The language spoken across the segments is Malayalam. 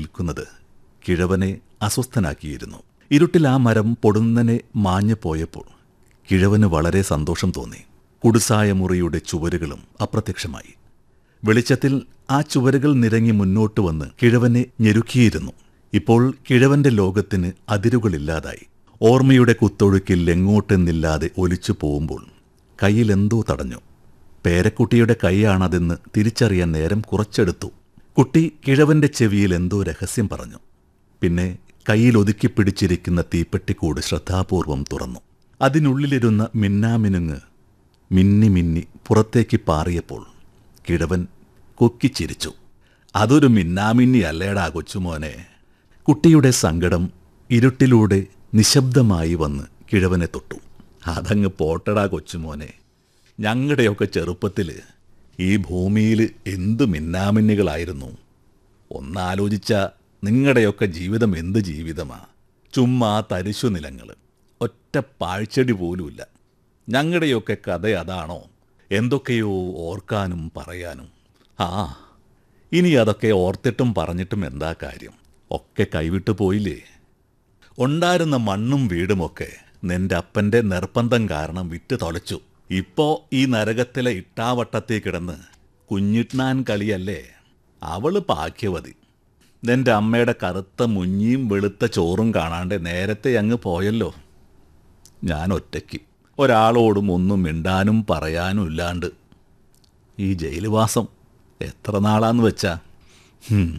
നിൽക്കുന്നത് കിഴവനെ അസ്വസ്ഥനാക്കിയിരുന്നു ഇരുട്ടിൽ ആ മരം പൊടുന്നനെ മാഞ്ഞു പോയപ്പോൾ കിഴവന് വളരെ സന്തോഷം തോന്നി കുടുസായ മുറിയുടെ ചുവരുകളും അപ്രത്യക്ഷമായി വെളിച്ചത്തിൽ ആ ചുവരുകൾ നിരങ്ങി മുന്നോട്ട് വന്ന് കിഴവനെ ഞെരുക്കിയിരുന്നു ഇപ്പോൾ കിഴവന്റെ ലോകത്തിന് അതിരുകളില്ലാതായി ഓർമ്മയുടെ കുത്തൊഴുക്കിൽ എങ്ങോട്ടെന്നില്ലാതെ ഒലിച്ചു പോകുമ്പോൾ കയ്യിലെന്തോ തടഞ്ഞു പേരക്കുട്ടിയുടെ കൈയാണതെന്ന് തിരിച്ചറിയാൻ നേരം കുറച്ചെടുത്തു കുട്ടി കിഴവന്റെ ചെവിയിൽ എന്തോ രഹസ്യം പറഞ്ഞു പിന്നെ കയ്യിൽ ഒതുക്കി പിടിച്ചിരിക്കുന്ന തീപ്പെട്ടിക്കൂട് ശ്രദ്ധാപൂർവം തുറന്നു അതിനുള്ളിലിരുന്ന മിന്നാമിനുങ്ങ് മിന്നി മിന്നി പുറത്തേക്ക് പാറിയപ്പോൾ കിഴവൻ കൊക്കിച്ചിരിച്ചു അതൊരു മിന്നാമിന്നി അല്ലേടാ കൊച്ചുമോനെ കുട്ടിയുടെ സങ്കടം ഇരുട്ടിലൂടെ നിശബ്ദമായി വന്ന് കിഴവനെ തൊട്ടു അതങ്ങ് പോട്ടടാ കൊച്ചുമോനെ ഞങ്ങളുടെയൊക്കെ ചെറുപ്പത്തിൽ ഈ ഭൂമിയിൽ എന്ത് മിന്നാമിന്നികളായിരുന്നു ഒന്നാലോചിച്ച നിങ്ങളുടെയൊക്കെ ജീവിതം എന്ത് ജീവിതമാ ചുമ്മാ തരിശു നിലങ്ങൾ ഒറ്റ പാഴ്ചെടി പോലുമില്ല ഞങ്ങളുടെയൊക്കെ കഥ അതാണോ എന്തൊക്കെയോ ഓർക്കാനും പറയാനും ആ ഇനി അതൊക്കെ ഓർത്തിട്ടും പറഞ്ഞിട്ടും എന്താ കാര്യം ഒക്കെ കൈവിട്ടു പോയില്ലേ ഉണ്ടായിരുന്ന മണ്ണും വീടുമൊക്കെ നിന്റെ അപ്പന്റെ നിർബന്ധം കാരണം വിറ്റ് തൊലച്ചു ഇപ്പോ ഈ നരകത്തിലെ ഇട്ടാവട്ടത്തിൽ കിടന്ന് കുഞ്ഞിട്ടാൻ കളിയല്ലേ അവള് പാക്യവതി നിന്റെ അമ്മയുടെ കറുത്ത മുഞ്ഞിയും വെളുത്ത ചോറും കാണാണ്ട് നേരത്തെ അങ്ങ് പോയല്ലോ ഞാൻ ഒറ്റയ്ക്ക് ഒരാളോടും ഒന്നും മിണ്ടാനും പറയാനും ഇല്ലാണ്ട് ഈ ജയിലുവാസം എത്ര നാളാന്ന് വെച്ചാ ഹും.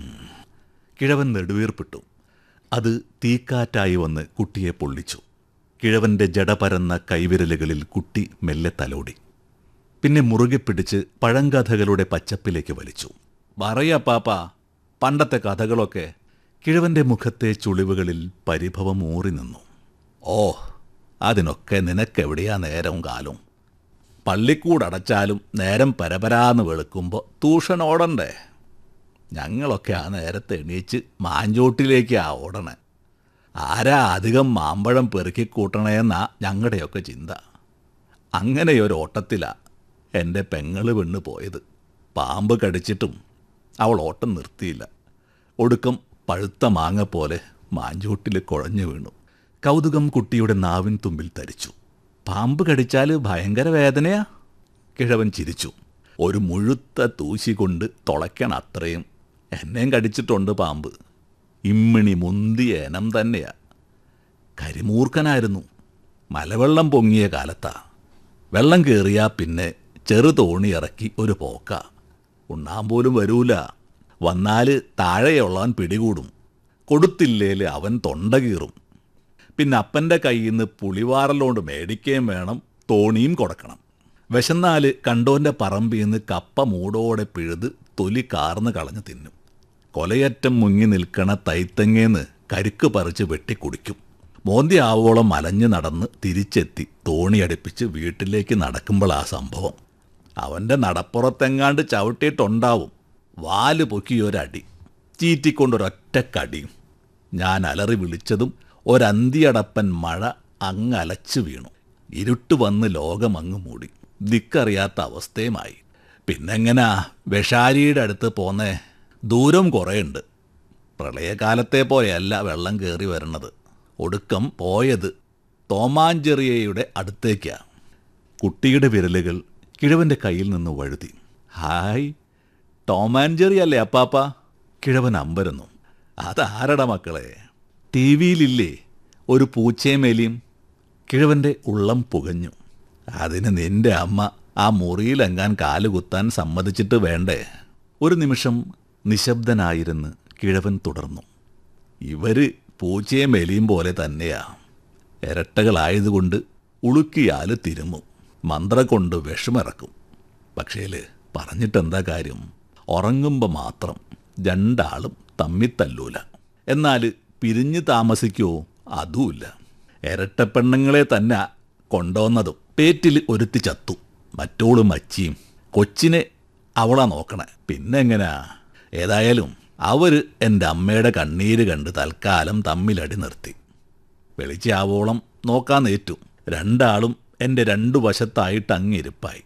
കിഴവൻ നെടുവീർപ്പിട്ടു അത് തീക്കാറ്റായി വന്ന് കുട്ടിയെ പൊള്ളിച്ചു കിഴവന്റെ ജടപരന്ന കൈവിരലുകളിൽ കുട്ടി മെല്ലെ തലോടി പിന്നെ മുറുകെ പിടിച്ച് പഴങ്കഥകളുടെ പച്ചപ്പിലേക്ക് വലിച്ചു പറയ പാപ്പ പണ്ടത്തെ കഥകളൊക്കെ കിഴവന്റെ മുഖത്തെ ചുളിവുകളിൽ പരിഭവം ഊറി നിന്നു ഓ അതിനൊക്കെ നിനക്കെവിടെയാ നേരവും കാലും പള്ളിക്കൂടടച്ചാലും നേരം പരപരാന്ന് വെളുക്കുമ്പോൾ ട്യൂഷൻ ഓടണ്ടേ ഞങ്ങളൊക്കെ ആ നേരത്തെ എണീച്ച് മാഞ്ചോട്ടിലേക്കാ ഓടണേ ആരാ അധികം മാമ്പഴം പെറുക്കിക്കൂട്ടണേന്നാ ഞങ്ങളുടെയൊക്കെ ചിന്ത അങ്ങനെയൊരു ഓട്ടത്തിലാ എൻ്റെ പെങ്ങള് പെണ്ണ് പോയത് പാമ്പ് കടിച്ചിട്ടും അവൾ ഓട്ടം നിർത്തിയില്ല ഒടുക്കം പഴുത്ത മാങ്ങ പോലെ മാഞ്ചോട്ടിൽ കുഴഞ്ഞു വീണു കൗതുകം കുട്ടിയുടെ നാവിൻ തുമ്പിൽ തരിച്ചു പാമ്പ് കടിച്ചാൽ ഭയങ്കര വേദനയാ കിഴവൻ ചിരിച്ചു ഒരു മുഴുത്ത തൂശി കൊണ്ട് തുളയ്ക്കണം അത്രയും എന്നെയും കടിച്ചിട്ടുണ്ട് പാമ്പ് ഇമ്മിണി മുന്തിയ ഇനം തന്നെയാ കരിമൂർഖനായിരുന്നു മലവെള്ളം പൊങ്ങിയ കാലത്താ വെള്ളം കയറിയാ പിന്നെ ചെറു തോണി ഇറക്കി ഒരു പോക്ക ഉണ്ണാൻ പോലും വരൂല വന്നാല് താഴെയുള്ളവൻ പിടികൂടും കൊടുത്തില്ലേല് അവൻ തൊണ്ട കീറും പിന്നെ അപ്പൻ്റെ കയ്യിൽ നിന്ന് പുളിവാറലോണ്ട് മേടിക്കുകയും വേണം തോണിയും കൊടുക്കണം വിശന്നാല് കണ്ടോൻ്റെ പറമ്പിൽ നിന്ന് കപ്പ മൂടോടെ പിഴുത് തൊലി കാർന്ന് കളഞ്ഞ് തിന്നും കൊലയറ്റം മുങ്ങി നിൽക്കണ തൈത്തങ്ങേന്ന് കരുക്ക് പറിച്ച് വെട്ടിക്കുടിക്കും മോന്തി ആവോളം മലഞ്ഞു നടന്ന് തിരിച്ചെത്തി തോണി അടുപ്പിച്ച് വീട്ടിലേക്ക് നടക്കുമ്പോൾ ആ സംഭവം അവൻ്റെ നടപ്പുറത്തെങ്ങാണ്ട് ചവിട്ടിയിട്ടുണ്ടാവും വാല് പൊക്കിയൊരടി ചീറ്റിക്കൊണ്ടൊരൊറ്റ കടിയും ഞാൻ അലറി വിളിച്ചതും ഒരന്തിയടപ്പൻ മഴ അങ്ങലച്ചു വീണു ഇരുട്ട് വന്ന് ലോകമങ്ങ് മൂടി ദിക്കറിയാത്ത അവസ്ഥയുമായി പിന്നെങ്ങനാ വിഷാരിയുടെ അടുത്ത് പോന്നേ ദൂരം കുറേയുണ്ട് പ്രളയകാലത്തെ പോലെയല്ല വെള്ളം കയറി വരണത് ഒടുക്കം പോയത് തോമാഞ്ചെറിയയുടെ അടുത്തേക്കാ കുട്ടിയുടെ വിരലുകൾ കിഴവന്റെ കയ്യിൽ നിന്ന് വഴുതി ഹായ് ടോം ആൻഡ് ജെറി അല്ലേ അപ്പാപ്പ കിഴവൻ അമ്പരന്നു അതാരട മക്കളെ ടി വിയിലില്ലേ ഒരു പൂച്ചയും എലിയും കിഴവന്റെ ഉള്ളം പുകഞ്ഞു അതിന് നിന്റെ അമ്മ ആ മുറിയിലെങ്ങാൻ കാലുകുത്താൻ സമ്മതിച്ചിട്ട് വേണ്ടേ ഒരു നിമിഷം നിശബ്ദനായിരുന്ന് കിഴവൻ തുടർന്നു ഇവര് പൂച്ചയും എലിയും പോലെ തന്നെയാ ഇരട്ടകളായതുകൊണ്ട് ഉളുക്കിയാല് തിരുമും മന്ത്ര കൊണ്ട് വിഷമിറക്കും പക്ഷേല് പറഞ്ഞിട്ടെന്താ കാര്യം ഉറങ്ങുമ്പോൾ മാത്രം രണ്ടാളും തമ്മിത്തല്ലൂല എന്നാൽ പിരിഞ്ഞ് താമസിക്കുമോ അതുമില്ല ഇരട്ടപ്പെണ്ണുങ്ങളെ തന്നെ കൊണ്ടുവന്നതും പേറ്റിൽ ഒരുത്തി ചത്തു മറ്റോള് മച്ചിയും കൊച്ചിനെ അവളാ നോക്കണേ പിന്നെ എങ്ങനാ ഏതായാലും അവര് എൻ്റെ അമ്മയുടെ കണ്ണീര് കണ്ട് തൽക്കാലം തമ്മിലടി നിർത്തി വെളിച്ചാവോളം നോക്കാൻ ഏറ്റു രണ്ടാളും എൻ്റെ രണ്ടു വശത്തായിട്ട് അങ്ങിരിപ്പായി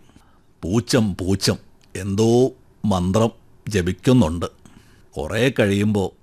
പൂച്ചം പൂച്ചം എന്തോ മന്ത്രം ജപിക്കുന്നുണ്ട് കുറേ കഴിയുമ്പോൾ